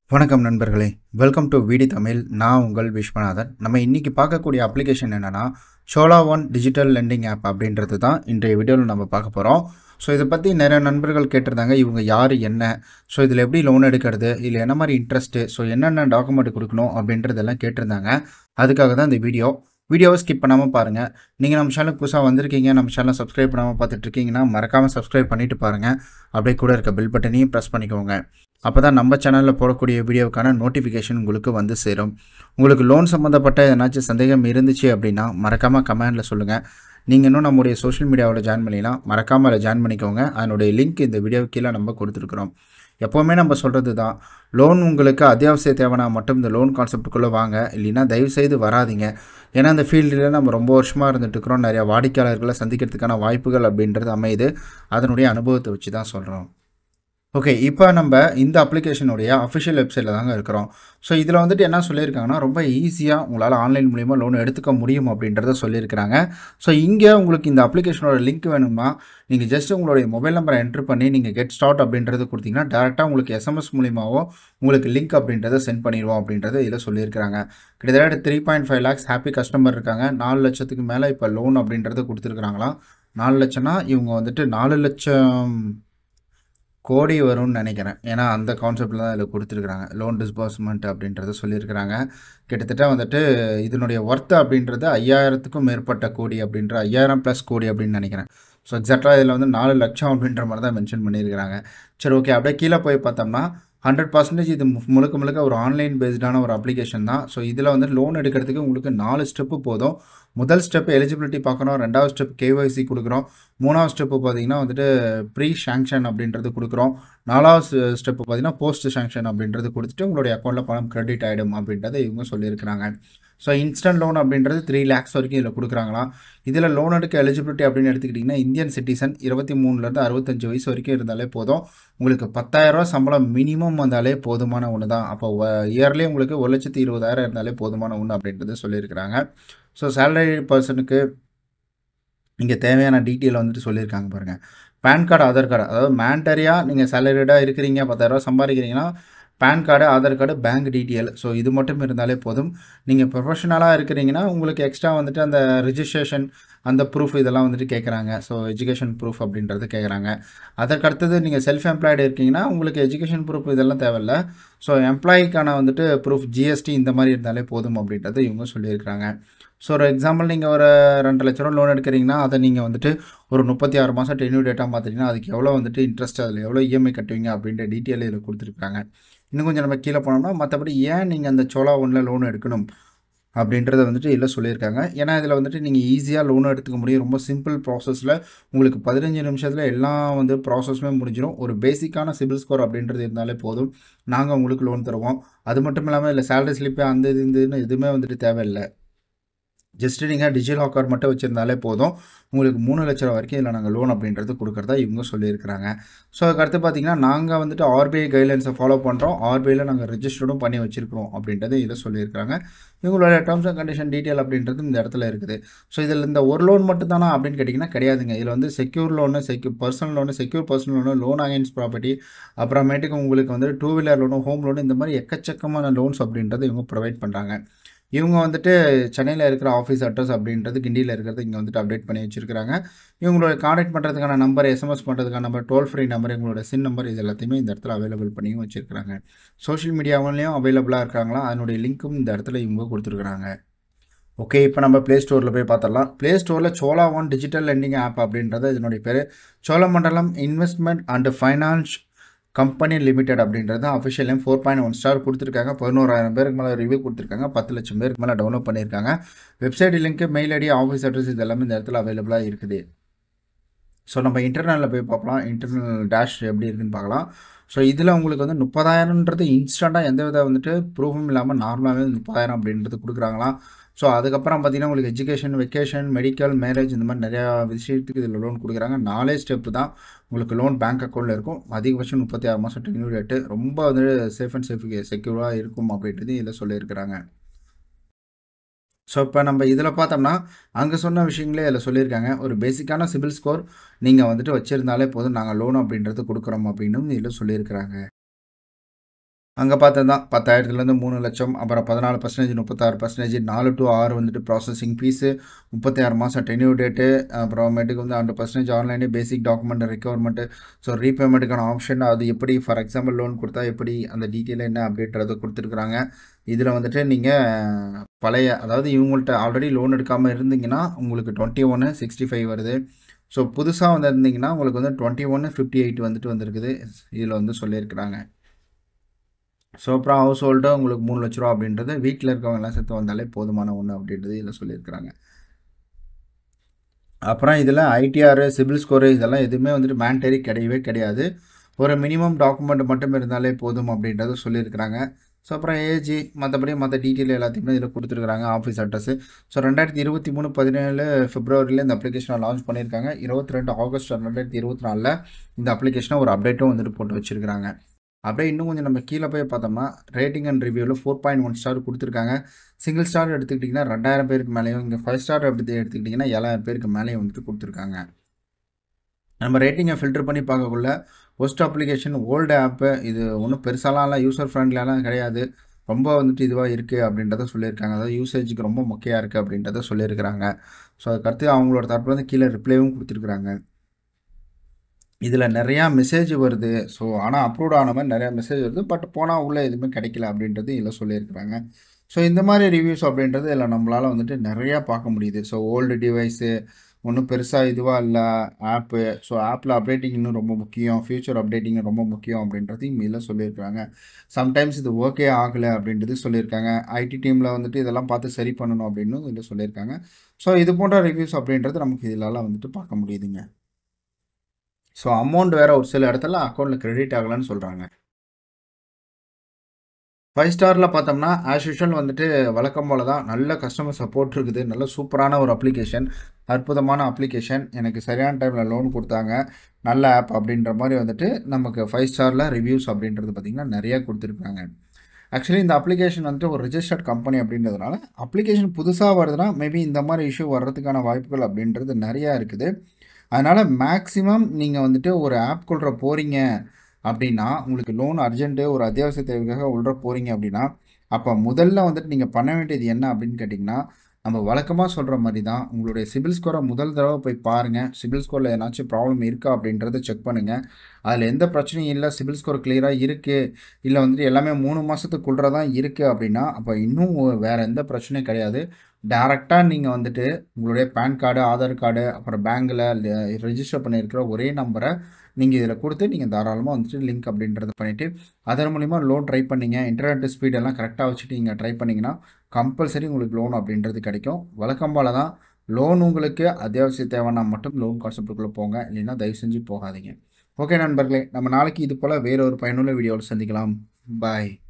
வணக்கம் நண்பர்களே welcome to விடி தமிழ் நான் உங்கள் விஸ்வநாதன் நம்ம இன்றைக்கி பார்க்கக்கூடிய அப்ளிகேஷன் என்னென்னா Chola one digital lending app அப்படின்றது தான் இன்றைய வீடியோவில் நம்ம பார்க்க போகிறோம் ஸோ இதை பற்றி நிறைய நண்பர்கள் கேட்டிருந்தாங்க இவங்க யார் என்ன ஸோ இதில் எப்படி லோன் எடுக்கிறது இல்லை என்ன மாதிரி இன்ட்ரெஸ்ட்டு ஸோ என்னென்ன டாக்குமெண்ட் கொடுக்கணும் அப்படின்றதெல்லாம் கேட்டிருந்தாங்க அதுக்காக தான் இந்த வீடியோ வீடியோவை ஸ்கிப் பண்ணாமல் பாருங்கள் நீங்கள் நம்ம சேனலுக்கு புதுசாக வந்திருக்கீங்க நம்ம சேனலை சப்ஸ்கிரைப் பண்ணாமல் பார்த்துட்டு இருக்கீங்கன்னா மறக்காமல் சப்ஸ்கிரைப் பண்ணிட்டு பாருங்கள் அப்படியே கூட இருக்க பில் பட்டனையும் ப்ரெஸ் பண்ணிக்கோங்க அப்போ தான் நம்ம சேனலில் போடக்கூடிய வீடியோவுக்கான நோட்டிஃபிகேஷன் உங்களுக்கு வந்து சேரும் உங்களுக்கு லோன் சம்மந்தப்பட்ட எதனாச்சும் சந்தேகம் இருந்துச்சு அப்படின்னா மறக்காமல் கமெண்டில் சொல்லுங்கள் நீங்கள் இன்னும் நம்முடைய சோஷியல் மீடியாவில் ஜாயின் பண்ணிக்கலாம் மறக்காமல் அதில் ஜாயின் பண்ணிக்கோங்க அதனுடைய லிங்க் இந்த வீடியோ கீழே நம்ம கொடுத்துருக்குறோம் எப்போவுமே நம்ம சொல்கிறது தான் லோன் உங்களுக்கு அத்தியாவசிய தேவைனா மட்டும் இந்த லோன் கான்செப்ட்டுக்குள்ளே வாங்க இல்லைன்னா தயவுசெய்து வராதீங்க ஏன்னா இந்த ஃபீல்டில் நம்ம ரொம்ப வருஷமாக இருந்துட்டு இருக்கிறோம் நிறையா வாடிக்கையாளர்களை சந்திக்கிறதுக்கான வாய்ப்புகள் அப்படின்றது அமையுது அதனுடைய அனுபவத்தை வச்சு தான் சொல்கிறோம் ஓகே இப்போ நம்ம இந்த அப்ளிகேஷனுடைய அஃபிஷியல் வெப்சைட்டில் தாங்க இருக்கிறோம் ஸோ இதில் வந்துட்டு என்ன சொல்லியிருக்காங்கன்னா ரொம்ப ஈஸியாக உங்களால் ஆன்லைன் மூலியமாக லோன் எடுத்துக்க முடியும் அப்படின்றத சொல்லியிருக்கிறாங்க ஸோ இங்கே உங்களுக்கு இந்த அப்ளிகேஷனோட லிங்க் வேணுமா நீங்கள் ஜஸ்ட் உங்களுடைய மொபைல் நம்பரை என்ட்ரு பண்ணி நீங்கள் கெட் ஸ்டார்ட் அப்படின்றது கொடுத்தீங்கன்னா டேரெக்டாக உங்களுக்கு எஸ்எம்எஸ் மூலியமாவோ உங்களுக்கு லிங்க் அப்படின்றத சென்ட் பண்ணிடுவோம் அப்படின்றத இதில் சொல்லியிருக்கிறாங்க கிட்டத்தட்ட three point five lakhs happy customer இருக்காங்க நாலு லட்சத்துக்கு மேலே இப்போ லோன் அப்படின்றத கொடுத்துருக்குறாங்களாம் நாலு லட்சம்னா இவங்க வந்துட்டு நாலு லட்சம் கோடி வரும்னு நினைக்கிறேன் ஏன்னா அந்த கான்செப்டில் தான் இதில் கொடுத்துருக்குறாங்க லோன் டிஸ்பர்ஸ்மெண்ட் அப்படின்றத சொல்லியிருக்கிறாங்க கிட்டத்தட்ட வந்துட்டு இதனுடைய ஒர்த்து அப்படின்றது ஐயாயிரத்துக்கும் மேற்பட்ட கோடி அப்படின்ற ஐயாயிரம் ப்ளஸ் கோடி அப்படின்னு நினைக்கிறேன் ஸோ எக்ஸாக்டாக இதில் வந்து நாலு லட்சம் அப்படின்ற மாதிரி தான் மென்ஷன் பண்ணியிருக்கிறாங்க சரி ஓகே அப்படியே கீழே போய் பார்த்தோம்னா ஹண்ட்ரட் பர்சன்டேஜ் இது முழுக்க முழுக்க ஒரு ஆன்லைன் பேஸ்டான ஒரு அப்ளிகேஷன் தான் ஸோ இதில் வந்து லோன் எடுக்கிறதுக்கு உங்களுக்கு நாலு ஸ்டெப்பு போதும் முதல் ஸ்டெப் எலிஜிபிலிட்டி பார்க்கணும் ரெண்டாவது ஸ்டெப் கேஒய்சி கொடுக்குறோம் மூணாவது ஸ்டெப்பு பார்த்தீங்கன்னா வந்துட்டு ப்ரீ சாங்ஷன் அப்படின்றது கொடுக்குறோம் நாலாவது ஸ்டெப்பு பார்த்தீங்கன்னா போஸ்ட் சாங்ஷன் அப்படின்றது கொடுத்துட்டு உங்களுடைய அக்கௌண்ட்டில் பணம் கிரெடிட் ஆகிடும் அப்படின்றத இவங்க சொல்லியிருக்கிறாங்க ஸோ இன்ஸ்டன்ட் லோன் அப்படின்றது த்ரீ லேக்ஸ் வரைக்கும் இதில் கொடுக்குறாங்களாம் இதில் லோன் எடுக்க எலிஜிபிலிட்டி அப்படின்னு எடுத்துக்கிட்டிங்கன்னா இந்தியன் சிட்டிசன் இருபத்தி மூணுலேருந்து அறுபத்தஞ்சு வயசு வரைக்கும் இருந்தாலே போதும் உங்களுக்கு பத்தாயிரரூவா சம்பளம் மினிமம் வந்தாலே போதுமான ஒன்று தான் அப்போ இயர்லி உங்களுக்கு ஒரு லட்சத்தி இருபதாயிரம் இருந்தாலே போதுமான ஒன்று அப்படின்றது சொல்லியிருக்கிறாங்க ஸோ சேலரி பர்சனுக்கு இங்கே தேவையான டீட்டெயில் வந்துட்டு சொல்லியிருக்காங்க பாருங்கள் பேன் கார்டு ஆதார் கார்டு அதாவது மேண்டரியாக நீங்கள் சேலரிடாக இருக்கிறீங்க பத்தாயிரரூவா சம்பாதிக்கிறீங்கன்னா PAN card Aadhaar card bank detail so இது மட்டும் இருந்தாலே போதும் நீங்கள் ப்ரொஃபஷனலாக இருக்கிறீங்கன்னா உங்களுக்கு எக்ஸ்ட்ரா வந்துட்டு அந்த ரிஜிஸ்ட்ரேஷன் அந்த ப்ரூஃப் இதெல்லாம் வந்துட்டு கேட்குறாங்க ஸோ எஜுகேஷன் ப்ரூஃப் அப்படின்றது கேட்குறாங்க அதற்கு அடுத்தது நீங்கள் செல்ஃப் எம்ப்ளாய்டு இருக்கீங்கன்னா உங்களுக்கு எஜுகேஷன் ப்ரூஃப் இதெல்லாம் தேவையில்ல ஸோ எம்ப்ளாய்க்கான வந்துட்டு ப்ரூஃப் ஜிஎஸ்டி இந்த மாதிரி இருந்தாலே போதும் அப்படின்றது இவங்க சொல்லியிருக்கிறாங்க ஸோ ஒரு எக்ஸாம்பிள் நீங்கள் ஒரு ரெண்டு லட்ச ரூபா லோன் எடுக்கிறீங்கன்னா அதை நீங்கள் வந்துட்டு ஒரு முப்பத்தி ஆறு மாதம் டென்யூ டேட்டாக பார்த்துட்டிங்கன்னா அதுக்கு எவ்வளோ வந்துட்டு இன்ட்ரெஸ்ட் அதில் எவ்வளோ இஎம்ஐ கட்டுவீங்க அப்படின்ற டீட்டெயில் இதில் கொடுத்துருக்காங்க இன்னும் கொஞ்சம் நம்ம கீழே போனோம்னா மற்றபடி ஏன் நீங்கள் அந்த சோலா ஒன்றில் லோன் எடுக்கணும் அப்படின்றத வந்துட்டு இதில் சொல்லியிருக்காங்க ஏன்னா இதில் வந்துட்டு நீங்கள் ஈஸியாக லோன் எடுத்துக்க முடியும் ரொம்ப சிம்பிள் ப்ராசஸில் உங்களுக்கு பதினஞ்சு நிமிஷத்தில் எல்லாம் வந்து ப்ராசஸுமே முடிஞ்சிடும் ஒரு பேசிக்கான சிபில் ஸ்கோர் அப்படின்றது இருந்தாலே போதும் நாங்கள் உங்களுக்கு லோன் தருவோம் அது மட்டும் இல்லாமல் இல்லை சேலரி ஸ்லிப்பு அந்த இது இதுன்னு எதுவுமே வந்துட்டு தேவையில்லை ஜஸ்ட்டு நீங்கள் டிஜிட்டல் லாக்கர் மட்டும் வச்சுருந்தாலே போதும் உங்களுக்கு மூணு லட்ச ரூபா வரைக்கும் இதில் நாங்கள் லோன் அப்படின்றது கொடுக்குறதா இவங்க சொல்லியிருக்கிறாங்க ஸோ அதுக்கடுத்து பார்த்தீங்கன்னா நாங்கள் வந்துட்டு ஆர்பிஐ கைட்லைன்ஸை ஃபாலோ பண்ணுறோம் ஆர்பிஐயில் நாங்கள் ரிஜிஸ்டர்டும் பண்ணி வச்சுருக்கிறோம் அப்படின்றது இதில் சொல்லியிருக்காங்க இவங்களோட டேர்ம்ஸ் அண்ட் கண்டிஷன் டீட்டெயில் அப்படின்றது இந்த இடத்துல இருக்குது ஸோ இதில் இந்த ஒரு லோன் மட்டும் தானா அப்படின்னு கேட்டிங்கன்னா கிடையாதுங்க இதில் வந்து secure loan secure personal loan secure personal loan loan against property அப்புறமேட்டுக்கு உங்களுக்கு வந்து two wheeler loan home loan இந்த மாதிரி எக்கச்சக்கமான லோன்ஸ் அப்படின்றது இவங்க ப்ரொவைட் பண்ணுறாங்க இவங்க வந்துட்டு சென்னையில் இருக்கிற ஆஃபீஸ் அட்ரஸ் அப்படின்றது கிண்டியில் இருக்கிறது இங்கே வந்துட்டு அப்டேட் பண்ணி வச்சுருக்காங்க இவங்களோட காண்டாக்ட் பண்ணுறதுக்கான நம்பர் எஸ்எம்எஸ் பண்ணுறதுக்கான நம்பர் டோல் ஃப்ரீ நம்பர் எங்களோட சின் நம்பர் இது எல்லாத்தையுமே இந்த இடத்துல அவைலபிள் பண்ணியும் வச்சுருக்காங்க சோஷியல் மீடியாவிலையும் அவைலபிளாக இருக்காங்களா அதனுடைய லிங்க்கும் இந்த இடத்துல இவங்க கொடுத்துருக்குறாங்க ஓகே இப்போ நம்ம ப்ளே ஸ்டோரில் போய் பார்த்துடலாம் ப்ளே ஸ்டோரில் Chola one digital lending app அப்படின்றது இதனுடைய பேர் Cholamandalam investment and finance company limited அப்படின்றது official name four point one star கொடுத்துருக்காங்க பதினோராயிரம் பேருக்கு மேலே ரிவ்யூ கொடுத்துருக்காங்க பத்து லட்சம் பேருக்கு மேலே டவுன்லோட் பண்ணியிருக்காங்க website link mail ID office address இது எல்லாமே இந்த இடத்துல அவைலபிளாக இருக்குது ஸோ நம்ம இன்டர்னலில் போய் பார்க்கலாம் இன்டர்னல் டேஷ் எப்படி இருக்குன்னு பார்க்கலாம் ஸோ இதில் உங்களுக்கு வந்து முப்பதாயிரம்ன்றது இன்ஸ்டண்ட்டாக எந்த வித வந்துட்டு ப்ரூஃபும் இல்லாமல் நார்மலாகவே முப்பதாயிரம் அப்படின்றது கொடுக்குறாங்களாம் ஸோ அதுக்கப்புறம் பார்த்தீங்கன்னா உங்களுக்கு எஜுகேஷன் வெக்கேஷன் மெடிக்கல் மேரேஜ் இந்த மாதிரி நிறையா விஷயத்துக்கு இதில் லோன் கொடுக்குறாங்க நாலே ஸ்டெப்பு தான் உங்களுக்கு லோன் பேங்க் அக்கௌண்ட்டில் இருக்கும் அதிகபட்சம் முப்பத்தி ஆறு மாதம் டென்யூ ரேட்டு ரொம்ப வந்து சேஃப் அண்ட் சேஃப் செக்யூராக இருக்கும் அப்படின்றது இதில் சொல்லியிருக்கிறாங்க ஸோ இப்போ நம்ம இதில் பார்த்தோம்னா அங்கே சொன்ன விஷயங்களே இதில் சொல்லியிருக்காங்க ஒரு பேசிக்கான சிபில் ஸ்கோர் நீங்கள் வந்துட்டு வச்சுருந்தாலே போதும் நாங்கள் லோன் அப்படின்றது கொடுக்குறோம் அப்படின்னு இதில் சொல்லியிருக்கிறாங்க அங்கே பார்த்தது தான் பத்தாயிரத்துலேருந்து மூணு லட்சம் அப்புறம் பதினாலு பர்சன்டேஜ் முப்பத்தாறு பர்சன்டேஜ் நாலு டு ஆறு வந்துட்டு ப்ராசஸிங் ஃபீஸு முப்பத்தி ஆறு மாதம் டென்யூ டேட்டு அப்புறமேட்டுக்கு வந்து ஹண்ட்ரட் பர்சன்டேஜ் ஆன்லைனே பேசிக் டாக்குமெண்ட் ரெக்யர்மெண்ட்டு ஸோ ரீபேமெண்ட்டுக்கான ஆப்ஷன் அது எப்படி ஃபார் எக்ஸாம்பிள் லோன் கொடுத்தா எப்படி அந்த டீட்டெயில் என்ன அப்படின்றத கொடுத்துருக்குறாங்க இதில் வந்துட்டு நீங்கள் பழைய அதாவது இவங்கள்ட்ட ஆல்ரெடி லோன் எடுக்காமல் இருந்தீங்கன்னா உங்களுக்கு டுவெண்ட்டி ஒன்று சிக்ஸ்டி ஃபைவ் வருது ஸோ புதுசாக வந்து இருந்தீங்கன்னா உங்களுக்கு வந்து டுவெண்ட்டி ஒன்று ஃபிஃப்டி எயிட் வந்துட்டு வந்திருக்குது இதில் வந்து சொல்லியிருக்கிறாங்க ஸோ அப்புறம் ஹவுஸ் ஹோல்டு உங்களுக்கு மூணு லட்ச ரூபா அப்படின்றது வீட்டில் இருக்கவங்க எல்லாம் சேர்த்து வந்தாலே போதுமான ஒன்று அப்படின்றது இதில் சொல்லியிருக்கிறாங்க அப்புறம் இதில் ஐடிஆர் சிபில் ஸ்கோரு இதெல்லாம் எதுவுமே வந்துட்டு மேண்டரி கிடையவே கிடையாது ஒரு மினிமம் டாக்குமெண்ட் மட்டும் இருந்தாலே போதும் அப்படின்றத சொல்லியிருக்கிறாங்க ஸோ அப்புறம் ஏஜி மற்றபடி மற்ற டீட்டெயில் எல்லாத்தையுமே இதில் கொடுத்துருக்குறாங்க ஆஃபீஸ் அட்ரஸ் ஸோ ரெண்டாயிரத்தி இருபத்தி மூணு பதினேழு பிப்ரவரியில் இந்த அப்ளிகேஷனை லான்ச் பண்ணியிருக்காங்க இருபத்தி ரெண்டு ஆகஸ்ட் ரெண்டாயிரத்தி இருபத்தி நாலில் இந்த அப்ளிகேஷனை ஒரு அப்டேட்டும் வந்துட்டு போட்டு வச்சுருக்காங்க அப்படியே இன்னும் கொஞ்சம் நம்ம கீழே போய் பார்த்தோம்னா ரேட்டிங் அண்ட் ரிவ்யூவில் ஃபோர் பாயிண்ட் ஒன் ஸ்டார் கொடுத்துருக்காங்க சிங்கிள் ஸ்டார் எடுத்துக்கிட்டிங்கன்னா ரெண்டாயிரம் பேருக்கு மேலேயும் இங்கே ஃபைவ் ஸ்டார் எடுத்து எடுத்துக்கிட்டிங்கன்னா ஏழாயிரம் பேருக்கு மேலேயும் வந்துட்டு கொடுத்துருக்காங்க நம்ம ரேட்டிங்கை ஃபில்டர் பண்ணி பார்க்கக்குள்ள ஒஸ்ட் அப்ளிகேஷன் ஓல்டு ஆப்பு இது ஒன்றும் பெருசாலாம் இல்லை யூசர் ஃப்ரெண்ட்லியெல்லாம் கிடையாது ரொம்ப வந்துட்டு இதுவாக இருக்குது அப்படின்றத சொல்லியிருக்காங்க அதாவது யூசேஜுக்கு ரொம்ப முக்கியம் இருக்குது அப்படின்றத சொல்லியிருக்கிறாங்க ஸோ அதுக்கடுத்து அவங்களோட தரப்புல வந்து கீழே ரிப்ளைவும் கொடுத்துருக்குறாங்க இதில் நிறையா மெசேஜ் வருது ஸோ ஆனால் அப்ரூவ் ஆன மாதிரி நிறையா மெசேஜ் வருது பட் போனால் உள்ளே எதுவுமே கிடைக்கல அப்படின்றது இதில் சொல்லியிருக்கிறாங்க ஸோ இந்த மாதிரி ரிவ்யூஸ் அப்படின்றது இதில் நம்மளால் வந்துட்டு நிறையா பார்க்க முடியுது ஸோ ஓல்டு டிவைஸு ஒன்றும் பெருசாக இதுவாக இல்லை ஆப்பு ஸோ ஆப்பில் அப்டேட்டிங் இன்னும் ரொம்ப முக்கியம் ஃபியூச்சர் அப்டேட்டிங் ரொம்ப முக்கியம் அப்படின்றதையும் இதில் சொல்லியிருக்காங்க சம்டைம்ஸ் இது ஓகே ஆகலை அப்படின்றது சொல்லியிருக்காங்க ஐடி டீமில் வந்துட்டு இதெல்லாம் பார்த்து சரி பண்ணணும் அப்படின்னு இதில் சொல்லியிருக்காங்க ஸோ இது போன்ற ரிவ்யூஸ் அப்படின்றது நமக்கு இதிலலாம் வந்துட்டு பார்க்க முடியுதுங்க ஸோ அமௌண்ட் வேறு ஒரு சில இடத்துல அக்கௌண்ட்டில் கிரெடிட் ஆகலைன்னு சொல்கிறாங்க ஃபைவ் ஸ்டாரில் பார்த்தோம்னா ஆஸ் யூஷுவல் வந்துட்டு வழக்கம் போல தான் நல்ல கஸ்டமர் சப்போர்ட் இருக்குது நல்ல சூப்பரான ஒரு அப்ளிகேஷன் அற்புதமான அப்ளிகேஷன் எனக்கு சரியான டைமில் லோன் கொடுத்தாங்க நல்ல ஆப் அப்படின்ற மாதிரி வந்துட்டு நமக்கு ஃபைவ் ஸ்டாரில் ரிவ்யூஸ் அப்படின்றது பார்த்திங்கன்னா நிறையா கொடுத்துருக்காங்க ஆக்சுவலி இந்த அப்ளிகேஷன் வந்துட்டு ஒரு ரிஜிஸ்டர்ட் கம்பெனி அப்படின்றதுனால அப்ளிகேஷன் புதுசாக வருதுன்னா மேபி இந்த மாதிரி இஷ்யூ வர்றதுக்கான வாய்ப்புகள் அப்படின்றது நிறையா இருக்குது அதனால் மேக்ஸிமம் நீங்கள் வந்துட்டு ஒரு ஆப் கொள்கிற போகிறீங்க அப்படின்னா உங்களுக்கு லோன் அர்ஜென்ட்டு ஒரு அத்தியாவசிய தேவைக்காக உள்ள போகிறீங்க அப்படின்னா அப்போ முதல்ல வந்துட்டு நீங்கள் பண்ண வேண்டியது என்ன அப்படின்னு கேட்டிங்கன்னா நம்ம வழக்கமாக சொல்கிற மாதிரி தான் உங்களுடைய சிபில் ஸ்கோரை முதல் தடவை போய் பாருங்கள் சிபில் ஸ்கோரில் ஏதாச்சும் ப்ராப்ளம் இருக்கா அப்படின்றத செக் பண்ணுங்கள் அதில் எந்த பிரச்சனையும் இல்லை சிபில் ஸ்கோர் கிளியராக இருக்குது இல்லை வந்துட்டு எல்லாமே மூணு மாதத்துக்குள்ளே தான் இருக்குது அப்படின்னா அப்போ இன்னும் வேறு எந்த பிரச்சனையும் கிடையாது டேரெக்டாக நீங்கள் வந்துட்டு உங்களுடைய பேன் கார்டு ஆதார் கார்டு அப்புறம் பேங்கில் ரெஜிஸ்டர் பண்ணியிருக்கிற ஒரே நம்பரை நீங்கள் இதில் கொடுத்து நீங்கள் தாராளமாக வந்துட்டு லிங்க் அப்படின்றத பண்ணிவிட்டு அதன் மூலிமா லோன் ட்ரை பண்ணிங்க இன்டர்நெட் ஸ்பீடெல்லாம் கரெக்டாக வச்சுட்டு நீங்கள் ட்ரை பண்ணிங்கன்னா கம்பல்சரி உங்களுக்கு லோன் அப்படின்றது கிடைக்கும் வழக்கம் போல தான் லோன் உங்களுக்கு அத்தியாவசிய தேவைன்னா மட்டும் லோன் கான்செப்டுக்குள்ளே போங்க இல்லைன்னா தயவு செஞ்சு போகாதீங்க ஓகே நண்பர்களே நம்ம நாளைக்கு இது போல் வேற ஒரு பயனுள்ள வீடியோவில் சந்திக்கலாம் பாய்